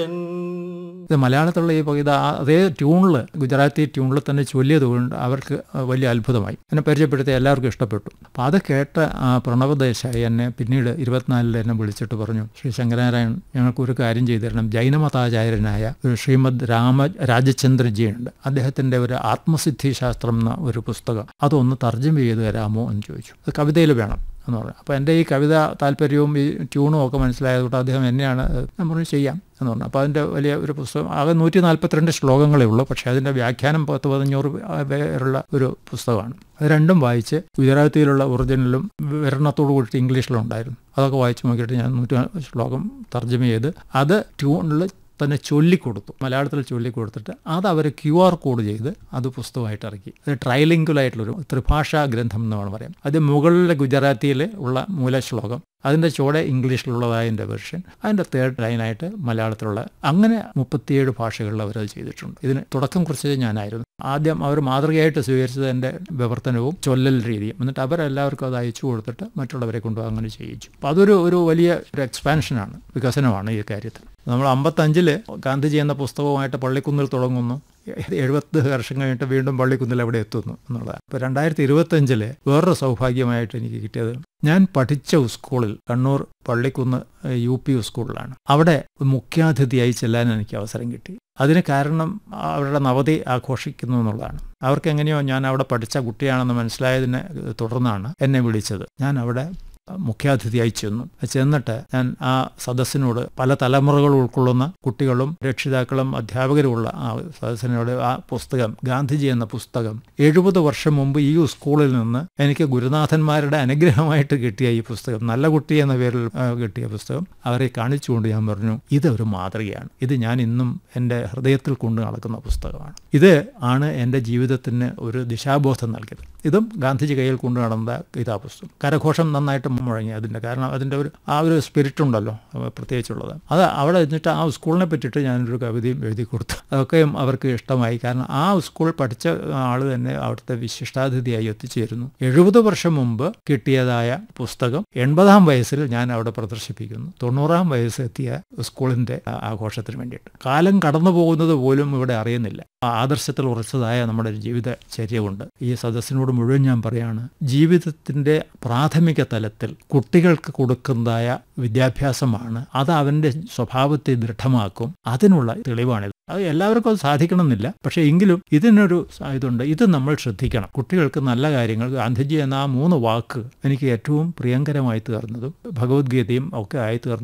ഇത് മലയാളത്തിലുള്ള ഈ കവിത ആ അതേ ട്യൂണിൽ ഗുജറാത്തി ട്യൂണിൽ തന്നെ ചൊല്ലിയത് കൊണ്ട് അവർക്ക് വലിയ അത്ഭുതമായി എന്നെ പരിചയപ്പെടുത്തി എല്ലാവർക്കും ഇഷ്ടപ്പെട്ടു അപ്പോൾ അത് കേട്ട ആ പ്രണവ് ദേശായി എന്നെ പിന്നീട് ഇരുപത്തിനാലിൽ എന്നെ വിളിച്ചിട്ട് പറഞ്ഞു ശ്രീ ശങ്കരനാരായൺ ഞങ്ങൾക്കൊരു കാര്യം ചെയ്തു തരണം ജൈനമതാചാര്യനായ ഒരു ശ്രീമദ് രാമ രാജചന്ദ്രജിയുണ്ട് അദ്ദേഹത്തിൻ്റെ ഒരു ആത്മസിദ്ധി ശാസ്ത്രം എന്ന ഒരു പുസ്തകം അതൊന്ന് തർജ്ജമ ചെയ്ത് തരാമോ എന്ന് ചോദിച്ചു അത് കവിതയിൽ വേണം എന്ന് പറഞ്ഞു അപ്പോൾ എൻ്റെ ഈ കവിത താല്പര്യവും ഈ ട്യൂണും ഒക്കെ മനസ്സിലായതുകൊണ്ട് അദ്ദേഹം എന്നെയാണ് ഞാൻ പറഞ്ഞു ചെയ്യാം എന്ന് പറഞ്ഞു അപ്പോൾ അതിൻ്റെ വലിയ ഒരു പുസ്തകം ആകെ നൂറ്റി നാൽപ്പത്തിരണ്ട് ശ്ലോകങ്ങളേ ഉള്ളൂ പക്ഷേ അതിൻ്റെ വ്യാഖ്യാനം പത്ത് പതിനഞ്ഞൂറ് പേരുള്ള ഒരു പുസ്തകമാണ് അത് രണ്ടും വായിച്ച് ഗുജറാത്തിയിലുള്ള ഒറിജിനലും വിവരണത്തോട് കൂടിയിട്ട് ഇംഗ്ലീഷിലുണ്ടായിരുന്നു അതൊക്കെ വായിച്ച് നോക്കിയിട്ട് ഞാൻ നൂറ്റി ശ്ലോകം തർജ്ജമ ചെയ്ത് അത് ട്യൂണിൽ തന്നെ ചൊല്ലിക്കൊടുത്തു മലയാളത്തിൽ ചൊല്ലിക്കൊടുത്തിട്ട് അത് അവർ ക്യു ആർ കോഡ് ചെയ്ത് അത് പുസ്തകമായിട്ട് ഇറക്കി അത് ട്രൈലിംഗുലായിട്ടുള്ളൊരു ത്രിഭാഷാ ഗ്രന്ഥം എന്ന് വേണം പറയാം അത് മുകളിലെ ഗുജറാത്തിയിൽ ഉള്ള മൂലശ്ലോകം അതിൻ്റെ ചുവടെ ഇംഗ്ലീഷിലുള്ളതായതിൻ്റെ വെർഷൻ അതിൻ്റെ തേർഡ് ലൈനായിട്ട് മലയാളത്തിലുള്ള അങ്ങനെ മുപ്പത്തിയേഴ് ഭാഷകളിൽ അവരത് ചെയ്തിട്ടുണ്ട് ഇതിന് തുടക്കം കുറിച്ചത് ഞാനായിരുന്നു ആദ്യം അവർ മാതൃകയായിട്ട് സ്വീകരിച്ചത് എൻ്റെ വിവർത്തനവും ചൊല്ലൽ രീതിയും എന്നിട്ട് അവരെല്ലാവർക്കും അത് അയച്ചു കൊടുത്തിട്ട് മറ്റുള്ളവരെ കൊണ്ട് അങ്ങനെ ചെയ്യിച്ചു അപ്പോൾ അതൊരു ഒരു വലിയ ഒരു എക്സ്പാൻഷനാണ് വികസനമാണ് ഈ കാര്യത്തിൽ നമ്മൾ അമ്പത്തഞ്ചില് ഗാന്ധിജി എന്ന പുസ്തകവുമായിട്ട് പള്ളിക്കുന്നിൽ തുടങ്ങുന്നു എഴുപത് വർഷം കഴിഞ്ഞിട്ട് വീണ്ടും പള്ളിക്കുന്നിൽ അവിടെ എത്തുന്നു എന്നുള്ളതാണ് ഇപ്പോൾ രണ്ടായിരത്തി ഇരുപത്തഞ്ചില് വേറൊരു സൗഭാഗ്യമായിട്ട് എനിക്ക് കിട്ടിയത് ഞാൻ പഠിച്ച സ്കൂളിൽ കണ്ണൂർ പള്ളിക്കുന്ന് യു പി സ്കൂളിലാണ് അവിടെ മുഖ്യാതിഥിയായി ചെല്ലാൻ എനിക്ക് അവസരം കിട്ടി അതിന് കാരണം അവരുടെ നവതി ആഘോഷിക്കുന്നു എന്നുള്ളതാണ് അവർക്ക് എങ്ങനെയോ ഞാൻ അവിടെ പഠിച്ച കുട്ടിയാണെന്ന് മനസ്സിലായതിനെ തുടർന്നാണ് എന്നെ വിളിച്ചത് ഞാൻ അവിടെ മുഖ്യാതിഥിയായി ചെന്നു ചെന്നിട്ട് ഞാൻ ആ സദസ്സിനോട് പല തലമുറകൾ ഉൾക്കൊള്ളുന്ന കുട്ടികളും രക്ഷിതാക്കളും അധ്യാപകരുമുള്ള ആ സദസ്സിനോട് ആ പുസ്തകം ഗാന്ധിജി എന്ന പുസ്തകം എഴുപത് വർഷം മുമ്പ് ഈ സ്കൂളിൽ നിന്ന് എനിക്ക് ഗുരുനാഥന്മാരുടെ അനുഗ്രഹമായിട്ട് കിട്ടിയ ഈ പുസ്തകം നല്ല കുട്ടി എന്ന പേരിൽ കിട്ടിയ പുസ്തകം അവരെ കാണിച്ചുകൊണ്ട് ഞാൻ പറഞ്ഞു ഇതൊരു മാതൃകയാണ് ഇത് ഞാൻ ഇന്നും എൻ്റെ ഹൃദയത്തിൽ കൊണ്ട് നടക്കുന്ന പുസ്തകമാണ് ഇത് ആണ് എൻ്റെ ജീവിതത്തിന് ഒരു ദിശാബോധം നൽകിയത് ഇതും ഗാന്ധിജി കയ്യിൽ കൊണ്ടു നടന്ന ഇതാ പുസ്തകം കരഘോഷം നന്നായിട്ട് മുഴങ്ങി അതിൻ്റെ കാരണം അതിൻ്റെ ഒരു ആ ഒരു സ്പിരിറ്റ് ഉണ്ടല്ലോ പ്രത്യേകിച്ചുള്ളത് അത് അവിടെ എന്നിട്ട് ആ സ്കൂളിനെ പറ്റിയിട്ട് ഞാനൊരു കവിതയും എഴുതി കൊടുത്തു അതൊക്കെയും അവർക്ക് ഇഷ്ടമായി കാരണം ആ സ്കൂൾ പഠിച്ച ആൾ തന്നെ അവിടുത്തെ വിശിഷ്ടാതിഥിയായി എത്തിച്ചേരുന്നു എഴുപത് വർഷം മുമ്പ് കിട്ടിയതായ പുസ്തകം എൺപതാം വയസ്സിൽ ഞാൻ അവിടെ പ്രദർശിപ്പിക്കുന്നു തൊണ്ണൂറാം വയസ്സ് എത്തിയ സ്കൂളിൻ്റെ ആഘോഷത്തിന് വേണ്ടിയിട്ട് കാലം കടന്നു പോകുന്നത് പോലും ഇവിടെ അറിയുന്നില്ല ആദർശത്തിൽ ഉറച്ചതായ നമ്മുടെ ജീവിതചര്യ കൊണ്ട് ഈ സദസ്സിനോട് മുഴുവൻ ഞാൻ പറയാണ് ജീവിതത്തിൻ്റെ പ്രാഥമിക തലത്തിൽ കുട്ടികൾക്ക് കൊടുക്കുന്നതായ വിദ്യാഭ്യാസമാണ് അത് അവൻ്റെ സ്വഭാവത്തെ ദൃഢമാക്കും അതിനുള്ള തെളിവാണിത് അത് എല്ലാവർക്കും അത് സാധിക്കണമെന്നില്ല പക്ഷേ എങ്കിലും ഇതിനൊരു ഇതുണ്ട് ഇത് നമ്മൾ ശ്രദ്ധിക്കണം കുട്ടികൾക്ക് നല്ല കാര്യങ്ങൾ ഗാന്ധിജി എന്ന ആ മൂന്ന് വാക്ക് എനിക്ക് ഏറ്റവും പ്രിയങ്കരമായി തീർന്നതും ഭഗവത്ഗീതയും ഒക്കെ ആയി തീർന്നു